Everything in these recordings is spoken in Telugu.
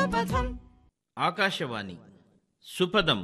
సుపథం ఆకాశవాణి సుపదం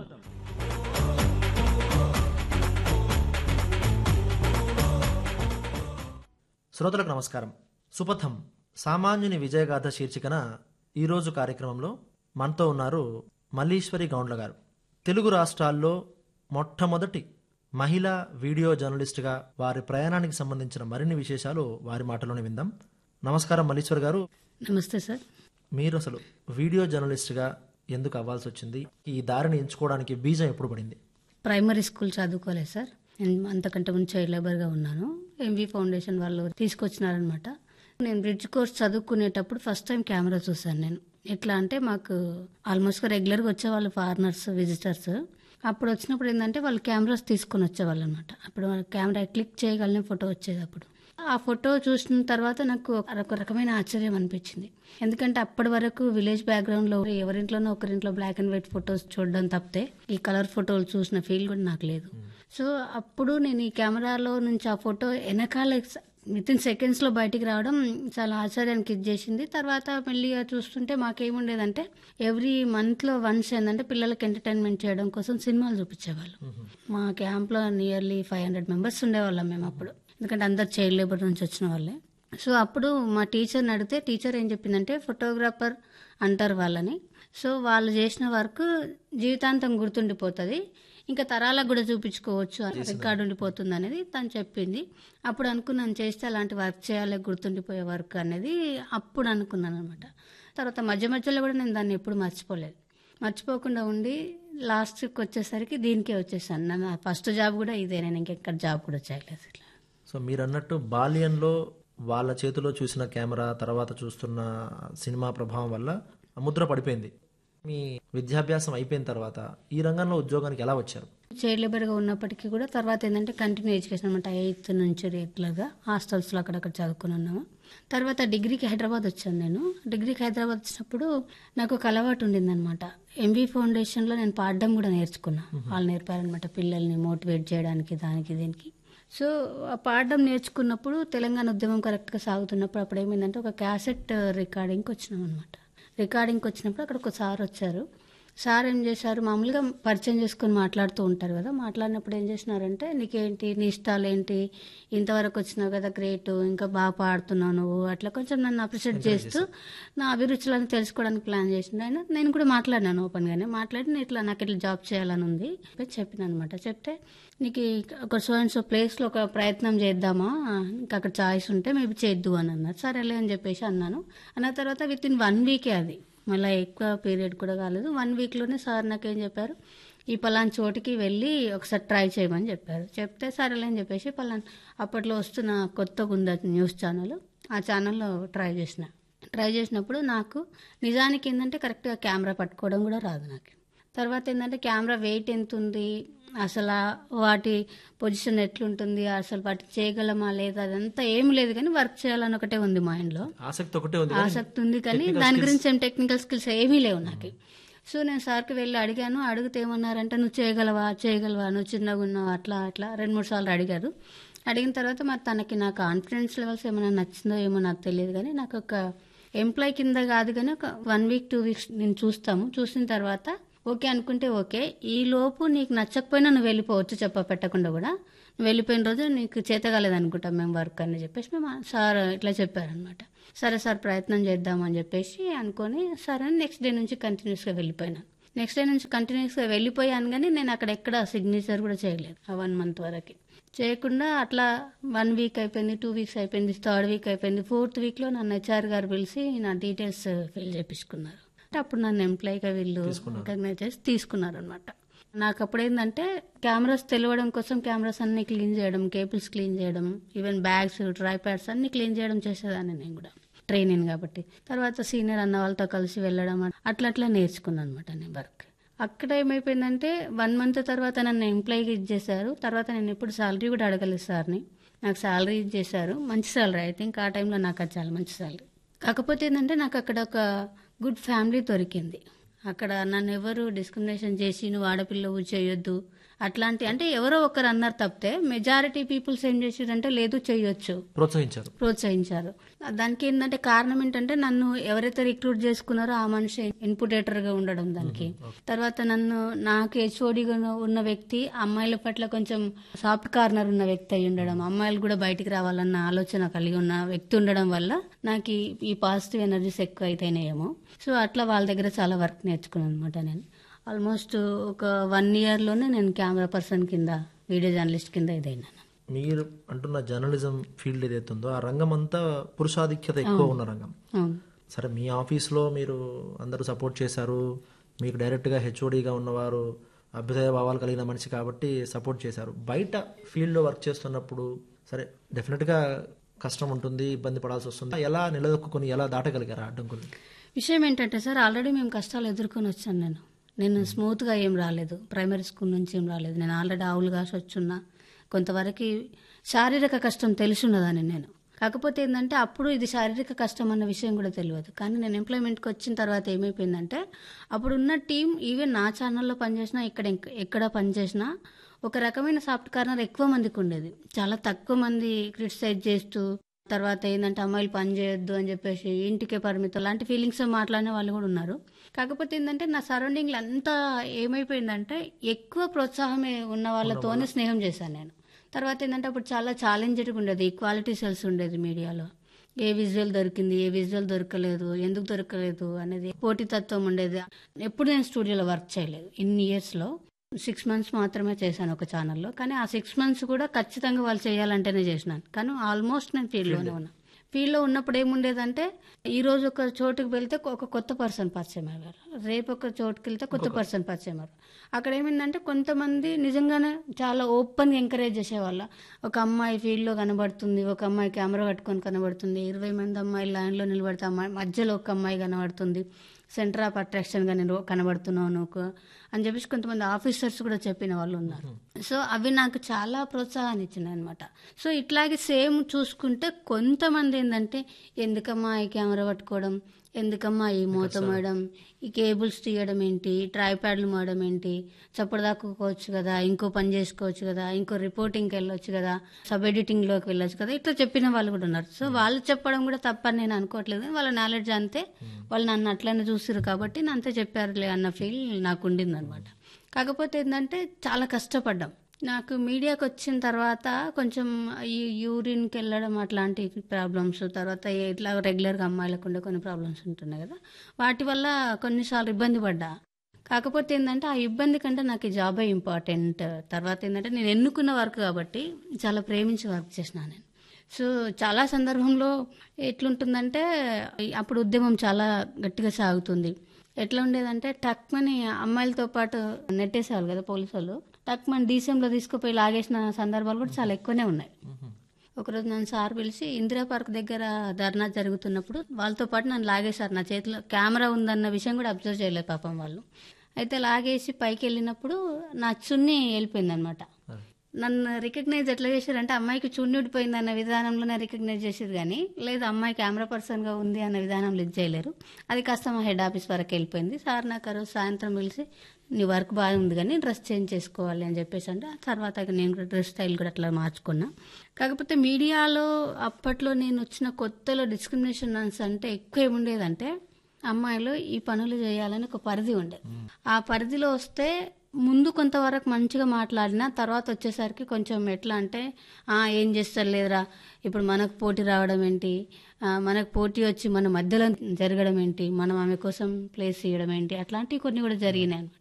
శ్రోతలకు నమస్కారం సుపథం సామాన్యుని విజయగాథ శీర్షికన ఈరోజు కార్యక్రమంలో మనతో ఉన్నారు మల్లీశ్వరి గౌండ్ల గారు తెలుగు రాష్ట్రాల్లో మొట్టమొదటి మహిళా వీడియో జర్నలిస్టుగా వారి ప్రయాణానికి సంబంధించిన మరిన్ని విశేషాలు వారి మాటలోనే విందాం నమస్కారం మల్లీశ్వరి గారు నమస్తే సార్ మీరు అసలు వీడియో జర్నలిస్ట్గా ఎందుకు అవ్వాల్సి వచ్చింది ఈ దారిని ఎంచుకోవడానికి బీజం ఎప్పుడు పడింది ప్రైమరీ స్కూల్ చదువుకోలేదు సార్ నేను అంతకంటే ముందు చైల్డ్ లేబర్గా ఉన్నాను ఎంవి ఫౌండేషన్ వాళ్ళు తీసుకొచ్చినారనమాట నేను బ్రిడ్జ్ కోర్స్ చదువుకునేటప్పుడు ఫస్ట్ టైం కెమెరా చూసాను నేను ఎట్లా అంటే మాకు ఆల్మోస్ట్ రెగ్యులర్గా వచ్చేవాళ్ళు ఫారినర్స్ విజిటర్స్ అప్పుడు వచ్చినప్పుడు ఏంటంటే వాళ్ళు కెమెరాస్ తీసుకొని వచ్చేవాళ్ళు అనమాట అప్పుడు కెమెరా క్లిక్ చేయగలనే ఫోటో వచ్చేది అప్పుడు ఆ ఫోటో చూసిన తర్వాత నాకు ఒక రకమైన ఆశ్చర్యం అనిపించింది ఎందుకంటే అప్పటి వరకు విలేజ్ బ్యాక్గ్రౌండ్ లో ఎవరింట్లోనో ఒకరింట్లో బ్లాక్ అండ్ వైట్ ఫొటోస్ చూడడం తప్పితే ఈ కలర్ ఫోటోలు చూసిన ఫీల్ కూడా నాకు లేదు సో అప్పుడు నేను ఈ కెమెరాలో నుంచి ఆ ఫోటో వెనకాల విత్ ఇన్ సెకండ్స్ లో బయటికి రావడం చాలా ఆశ్చర్యానికి ఇది చేసింది తర్వాత మెల్లిగా చూస్తుంటే మాకేముండేదంటే ఎవ్రీ మంత్ లో వన్స్ ఏంటంటే పిల్లలకి ఎంటర్టైన్మెంట్ చేయడం కోసం సినిమాలు చూపించేవాళ్ళు మా క్యాంప్ లో నియర్లీ ఫైవ్ హండ్రెడ్ మెంబర్స్ ఉండేవాళ్ళం మేము అప్పుడు ఎందుకంటే అందరు చైల్డ్ లేబర్ నుంచి వచ్చిన వాళ్ళే సో అప్పుడు మా టీచర్ని అడిగితే టీచర్ ఏం చెప్పిందంటే ఫోటోగ్రాఫర్ అంటారు వాళ్ళని సో వాళ్ళు చేసిన వర్క్ జీవితాంతం గుర్తుండిపోతుంది ఇంకా తరాలకు కూడా చూపించుకోవచ్చు రికార్డు ఉండిపోతుంది అనేది తను చెప్పింది అప్పుడు అనుకున్నాను చేస్తే అలాంటి వర్క్ చేయాలి గుర్తుండిపోయే వర్క్ అనేది అప్పుడు అనుకున్నాను అనమాట తర్వాత మధ్య మధ్యలో కూడా నేను దాన్ని ఎప్పుడు మర్చిపోలేదు మర్చిపోకుండా ఉండి లాస్ట్కి వచ్చేసరికి దీనికే వచ్చేసాను నా ఫస్ట్ జాబ్ కూడా ఇదే నేను ఇంకెక్కడ జాబ్ కూడా చేయలేదు ఇట్లా సో మీరు అన్నట్టు బాల్యంలో వాళ్ళ చేతిలో చూసిన కెమెరా తర్వాత చూస్తున్న సినిమా ప్రభావం వల్ల ముద్ర పడిపోయింది మీ విద్యాభ్యాసం అయిపోయిన తర్వాత ఈ రంగంలో ఉద్యోగానికి ఎలా వచ్చారు చైల్డ్ లేబర్గా ఉన్నప్పటికీ కూడా తర్వాత ఏంటంటే కంటిన్యూ ఎడ్యుకేషన్ అనమాట ఎయిత్ నుంచి రెగ్యులర్గా హాస్టల్స్లో అక్కడక్కడ చదువుకుని ఉన్నాము తర్వాత డిగ్రీకి హైదరాబాద్ వచ్చాను నేను డిగ్రీకి హైదరాబాద్ వచ్చినప్పుడు నాకు ఒక అలవాటు ఉండిందనమాట ఎంవి ఫౌండేషన్లో నేను పాడడం కూడా నేర్చుకున్నా వాళ్ళు నేర్పారనమాట పిల్లల్ని మోటివేట్ చేయడానికి దానికి దీనికి సో ఆ పాడడం నేర్చుకున్నప్పుడు తెలంగాణ ఉద్యమం కరెక్ట్గా సాగుతున్నప్పుడు అప్పుడు ఏమైందంటే ఒక క్యాసెట్ రికార్డింగ్కి వచ్చినాం అనమాట రికార్డింగ్కి వచ్చినప్పుడు అక్కడ ఒక సార్ వచ్చారు సార్ ఏం చేశారు మామూలుగా పరిచయం చేసుకొని మాట్లాడుతూ ఉంటారు కదా మాట్లాడినప్పుడు ఏం చేసినారంటే నీకేంటి నీ ఇష్టాలు ఏంటి ఇంతవరకు వచ్చినావు కదా గ్రేట్ ఇంకా బాగా పాడుతున్నావు నువ్వు అట్లా కొంచెం నన్ను అప్రిషియేట్ చేస్తూ నా అభిరుచులను తెలుసుకోవడానికి ప్లాన్ చేసిండు ఆయన నేను కూడా మాట్లాడినాను ఓపెన్గానే మాట్లాడి నేను ఇట్లా నాకు ఇట్లా జాబ్ చేయాలని ఉంది చెప్పిన అనమాట చెప్తే నీకు ఒక సో అండ్ సో ప్లేస్లో ఒక ప్రయత్నం చేద్దామా ఇంకా అక్కడ చాయిస్ ఉంటే మేబీ చేద్దు అని అన్నారు సరేలే అని చెప్పేసి అన్నాను అన్న తర్వాత విత్ ఇన్ వన్ వీకే అది మళ్ళీ ఎక్కువ పీరియడ్ కూడా కాలేదు వన్ వీక్లోనే సార్ నాకేం చెప్పారు ఈ పలానా చోటికి వెళ్ళి ఒకసారి ట్రై చేయమని చెప్పారు చెప్తే సరేలే అని చెప్పేసి పలానా అప్పట్లో వస్తున్న కొత్తగా ఉంది న్యూస్ ఛానల్ ఆ ఛానల్లో ట్రై చేసిన ట్రై చేసినప్పుడు నాకు నిజానికి ఏంటంటే కరెక్ట్గా కెమెరా పట్టుకోవడం కూడా రాదు నాకు తర్వాత ఏంటంటే కెమెరా వెయిట్ ఎంత ఉంది అసలు వాటి పొజిషన్ ఎట్లుంటుంది అసలు వాటి చేయగలమా లేదా అదంతా ఏం లేదు కానీ వర్క్ చేయాలని ఒకటే ఉంది మైండ్లో ఆసక్తి ఒకటే ఉంది కానీ ఆసక్తి ఉంది కానీ దాని గురించి ఏం టెక్నికల్ స్కిల్స్ ఏమీ లేవు నాకు సో నేను సార్కి వెళ్ళి అడిగాను అడిగితే ఏమన్నారంటే నువ్వు చేయగలవా చేయగలవా నువ్వు చిన్నగా ఉన్నావు అట్లా అట్లా రెండు మూడు సార్లు అడిగారు అడిగిన తర్వాత మరి తనకి నా కాన్ఫిడెన్స్ లెవెల్స్ ఏమైనా నచ్చిందో ఏమో నాకు తెలియదు కానీ నాకు ఒక ఎంప్లాయ్ కింద కాదు కానీ ఒక వన్ వీక్ టూ వీక్స్ నేను చూస్తాము చూసిన తర్వాత ఓకే అనుకుంటే ఓకే ఈ లోపు నీకు నచ్చకపోయినా నువ్వు వెళ్ళిపోవచ్చు చెప్ప పెట్టకుండా కూడా నువ్వు వెళ్ళిపోయిన రోజు నీకు చేతగాలేదు అనుకుంటాం మేము వర్క్ అని చెప్పేసి మేము సార్ ఇట్లా చెప్పారనమాట సరే సార్ ప్రయత్నం చేద్దామని చెప్పేసి అనుకొని సరే నెక్స్ట్ డే నుంచి కంటిన్యూస్గా వెళ్ళిపోయినాను నెక్స్ట్ డే నుంచి కంటిన్యూస్గా వెళ్ళిపోయాను కానీ నేను అక్కడ ఎక్కడ సిగ్నేచర్ కూడా చేయలేదు ఆ వన్ మంత్ వరకు చేయకుండా అట్లా వన్ వీక్ అయిపోయింది టూ వీక్స్ అయిపోయింది థర్డ్ వీక్ అయిపోయింది ఫోర్త్ వీక్లో నన్ను హెచ్ఆర్ గారు పిలిచి నా డీటెయిల్స్ ఫిల్ చేపించుకున్నారు అంటే అప్పుడు నన్ను ఎంప్లాయీగా వీళ్ళు రికగ్నైజ్ చేసి తీసుకున్నారు అనమాట నాకు అప్పుడు ఏంటంటే కెమెరాస్ తెలియడం కోసం కెమెరాస్ అన్ని క్లీన్ చేయడం కేబుల్స్ క్లీన్ చేయడం ఈవెన్ బ్యాగ్స్ ట్రై ప్యాడ్స్ అన్ని క్లీన్ చేయడం చేసేదాన్ని నేను కూడా ట్రైనింగ్ కాబట్టి తర్వాత సీనియర్ అన్న వాళ్ళతో కలిసి వెళ్ళడం అట్లా అట్లా నేర్చుకున్నాను అనమాట నేను వర్క్ అక్కడ ఏమైపోయిందంటే వన్ మంత్ తర్వాత నన్ను ఎంప్లాయీగా ఇచ్చేసారు తర్వాత నేను ఎప్పుడు శాలరీ కూడా అడగలేదు సార్ని నాకు శాలరీ ఇచ్చేసారు మంచి శాలరీ ఐ థింక్ ఆ టైంలో నాకు అది చాలా మంచి శాలరీ కాకపోతే ఏంటంటే నాకు అక్కడ ఒక గుడ్ ఫ్యామిలీ దొరికింది అక్కడ నన్ను ఎవరు డిస్క్రిమినేషన్ చేసి నువ్వు ఆడపిల్లవు చేయొద్దు అట్లాంటి అంటే ఎవరో ఒకరు అన్నారు తప్పితే మెజారిటీ పీపుల్స్ ఏం చేసారంటే లేదు చేయొచ్చు ప్రోత్సహించారు ప్రోత్సహించారు దానికి ఏంటంటే కారణం ఏంటంటే నన్ను ఎవరైతే రిక్రూట్ చేసుకున్నారో ఆ మనిషి ఇన్పుటేటర్ గా ఉండడం దానికి తర్వాత నన్ను నాకు హెచ్ఓడిగా ఉన్న వ్యక్తి అమ్మాయిల పట్ల కొంచెం సాఫ్ట్ కార్నర్ ఉన్న వ్యక్తి అయి ఉండడం అమ్మాయిలు కూడా బయటికి రావాలన్న ఆలోచన కలిగి ఉన్న వ్యక్తి ఉండడం వల్ల నాకు ఈ- ఈ పాజిటివ్ ఎనర్జీస్ ఎక్కువ అయితేనేమో సో అట్లా వాళ్ళ దగ్గర చాలా వర్క్ నేర్చుకున్నాను అనమాట నేను ఆల్మోస్ట్ ఒక వన్ ఇయర్ లోనే నేను కెమెరా పర్సన్ కింద వీడియో జర్నలిస్ట్ కింద ఇదైనాను మీరు అంటున్న జర్నలిజం ఫీల్డ్ ఏదైతే ఉందో ఆ రంగం అంతా పురుషాధిక్యత ఎక్కువ ఉన్న రంగం అవును సరే మీ ఆఫీస్లో మీరు అందరూ సపోర్ట్ చేశారు మీకు డైరెక్ట్గా హెచ్ఓడిగా ఉన్నవారు అభ్యుదయ భావాలు కలిగిన మనిషి కాబట్టి సపోర్ట్ చేశారు బయట ఫీల్డ్లో వర్క్ చేస్తున్నప్పుడు సరే డెఫినెట్గా కష్టం ఉంటుంది ఇబ్బంది పడాల్సి వస్తుంది ఎలా నిలదొక్కుని ఎలా దాటగలిగారు ఆ అడ్డంకుల్ని విషయం ఏంటంటే సార్ ఆల్రెడీ మేము కష్టాలు ఎదుర్కొని వచ్చాను నేను నేను స్మూత్గా ఏం రాలేదు ప్రైమరీ స్కూల్ నుంచి ఏం రాలేదు నేను ఆల్రెడీ ఆవులు కాసి వచ్చున్నా కొంతవరకు శారీరక కష్టం తెలుసున్నదాన్ని నేను కాకపోతే ఏంటంటే అప్పుడు ఇది శారీరక కష్టం అన్న విషయం కూడా తెలియదు కానీ నేను ఎంప్లాయ్మెంట్కి వచ్చిన తర్వాత ఏమైపోయిందంటే అప్పుడు ఉన్న టీం ఈవెన్ నా ఛానల్లో పనిచేసినా ఇక్కడ ఇంక- ఎక్కడ పనిచేసినా ఒక రకమైన సాఫ్ట్ కార్నర్ ఎక్కువ మందికి ఉండేది చాలా తక్కువ మంది క్రిటిసైజ్ చేస్తూ తర్వాత ఏంటంటే అమ్మాయిలు పని చేయొద్దు అని చెప్పేసి ఇంటికే పరిమితం లాంటి ఫీలింగ్స్ మాట్లాడిన వాళ్ళు కూడా ఉన్నారు కాకపోతే ఏంటంటే నా సరౌండింగ్లో అంతా ఏమైపోయిందంటే ఎక్కువ ప్రోత్సాహమే ఉన్న వాళ్ళతోనే స్నేహం చేశాను నేను తర్వాత ఏంటంటే అప్పుడు చాలా ఛాలెంజ్డ్గా ఉండేది ఈక్వాలిటీ సెల్స్ ఉండేది మీడియాలో ఏ విజువల్ దొరికింది ఏ విజువల్ దొరకలేదు ఎందుకు దొరకలేదు అనేది పోటీతత్వం ఉండేది ఎప్పుడు నేను స్టూడియోలో వర్క్ చేయలేదు ఇన్ని ఇయర్స్లో సిక్స్ మంత్స్ మాత్రమే చేశాను ఒక ఛానల్లో కానీ ఆ సిక్స్ మంత్స్ కూడా ఖచ్చితంగా వాళ్ళు చేయాలంటేనే చేసినాను కానీ ఆల్మోస్ట్ నేను ఫీల్డ్లోనే ఉన్నా ఫీల్డ్లో ఉన్నప్పుడు ఏముండేదంటే ఈ రోజు ఒక చోటుకి వెళ్తే ఒక కొత్త పర్సన్ పరిచయం అయ్యారు రేపు ఒక చోటుకి వెళ్తే కొత్త పర్సన్ పరిచయం అయ్యారు అక్కడ ఏమైందంటే కొంతమంది నిజంగానే చాలా ఓపెన్గా ఎంకరేజ్ చేసేవాళ్ళ ఒక అమ్మాయి ఫీల్డ్లో కనబడుతుంది ఒక అమ్మాయి కెమెరా పట్టుకొని కనబడుతుంది ఇరవై మంది అమ్మాయిలు లైన్లో నిలబడితే అమ్మాయి మధ్యలో ఒక అమ్మాయి కనబడుతుంది సెంటర్ ఆఫ్ అట్రాక్షన్గా నేను కనబడుతున్నావు నువ్వు అని చెప్పేసి కొంతమంది ఆఫీసర్స్ కూడా చెప్పిన వాళ్ళు ఉన్నారు సో అవి నాకు చాలా ప్రోత్సాహాన్ని ఇచ్చినాయి అనమాట సో ఇట్లాగే సేమ్ చూసుకుంటే కొంతమంది ఏంటంటే ఎందుకమ్మా ఈ కెమెరా పట్టుకోవడం ఎందుకమ్మా ఈ మూత మోయడం ఈ కేబుల్స్ తీయడం ఏంటి ట్రైప్యాడ్లు మోయడం ఏంటి చప్పుడు దాక్కోవచ్చు కదా ఇంకో పని చేసుకోవచ్చు కదా ఇంకో రిపోర్టింగ్కి వెళ్ళొచ్చు కదా సబ్ ఎడిటింగ్లోకి వెళ్ళొచ్చు కదా ఇట్లా చెప్పిన వాళ్ళు కూడా ఉన్నారు సో వాళ్ళు చెప్పడం కూడా తప్పని నేను అనుకోవట్లేదు వాళ్ళ నాలెడ్జ్ అంతే వాళ్ళు నన్ను అట్లనే చూసారు కాబట్టి నేను అంతే చెప్పారులే అన్న ఫీల్ నాకు ఉండింది అనమాట కాకపోతే ఏంటంటే చాలా కష్టపడ్డాం నాకు మీడియాకి వచ్చిన తర్వాత కొంచెం ఈ యూరిన్కి వెళ్ళడం అట్లాంటి ప్రాబ్లమ్స్ తర్వాత ఇట్లా రెగ్యులర్గా అమ్మాయిలకు ఉండే కొన్ని ప్రాబ్లమ్స్ ఉంటున్నాయి కదా వాటి వల్ల కొన్నిసార్లు ఇబ్బంది పడ్డా కాకపోతే ఏంటంటే ఆ ఇబ్బంది కంటే నాకు ఈ జాబే ఇంపార్టెంట్ తర్వాత ఏంటంటే నేను ఎన్నుకున్న వర్క్ కాబట్టి చాలా ప్రేమించి వర్క్ చేసిన నేను సో చాలా సందర్భంలో ఎట్లుంటుందంటే అప్పుడు ఉద్యమం చాలా గట్టిగా సాగుతుంది ఎట్లా ఉండేదంటే టక్మని అమ్మాయిలతో పాటు నెట్టేసేవాళ్ళు కదా పోలీసు వాళ్ళు టక్మని డీసీఎంలో తీసుకుపోయి లాగేసిన సందర్భాలు కూడా చాలా ఎక్కువనే ఉన్నాయి ఒకరోజు నన్ను సార్ పిలిచి ఇందిరా పార్క్ దగ్గర ధర్నా జరుగుతున్నప్పుడు వాళ్ళతో పాటు నన్ను లాగేశారు నా చేతిలో కెమెరా ఉందన్న విషయం కూడా అబ్జర్వ్ చేయలేదు పాపం వాళ్ళు అయితే లాగేసి పైకి వెళ్ళినప్పుడు నా చున్నీ వెళ్ళిపోయింది అనమాట నన్ను రికగ్నైజ్ ఎట్లా చేశారంటే అమ్మాయికి చున్ని ఉడిపోయింది అన్న విధానంలోనే రికగ్నైజ్ చేసేది కానీ లేదు అమ్మాయి కెమెరా పర్సన్గా ఉంది అన్న విధానంలో ఇది చేయలేరు అది కాస్త మా హెడ్ ఆఫీస్ వరకు వెళ్ళిపోయింది సార్ నాకు ఆ రోజు సాయంత్రం పిలిచి నీ వర్క్ బాగుంది కానీ డ్రెస్ చేంజ్ చేసుకోవాలి అని చెప్పేసి అంటే ఆ తర్వాత ఇక నేను కూడా డ్రెస్ స్టైల్ కూడా అట్లా మార్చుకున్నా కాకపోతే మీడియాలో అప్పట్లో నేను వచ్చిన కొత్తలో డిస్క్రిమినేషన్ అంటే ఎక్కువ ఏముండేదంటే అమ్మాయిలు ఈ పనులు చేయాలని ఒక పరిధి ఉండేది ఆ పరిధిలో వస్తే ముందు కొంతవరకు మంచిగా మాట్లాడినా తర్వాత వచ్చేసరికి కొంచెం ఎట్లా అంటే "ఆ, ఏం చేస్తారు లేదురా ఇప్పుడు మనకు పోటీ రావడం ఏంటి ఆ, మనకు పోటీ వచ్చి మన మధ్యలో జరగడం ఏంటి మనం ఆమె కోసం ప్లేస్ ఇవ్వడం ఏంటి అట్లాంటివి కొన్ని కూడా జరిగినాయి అనమాట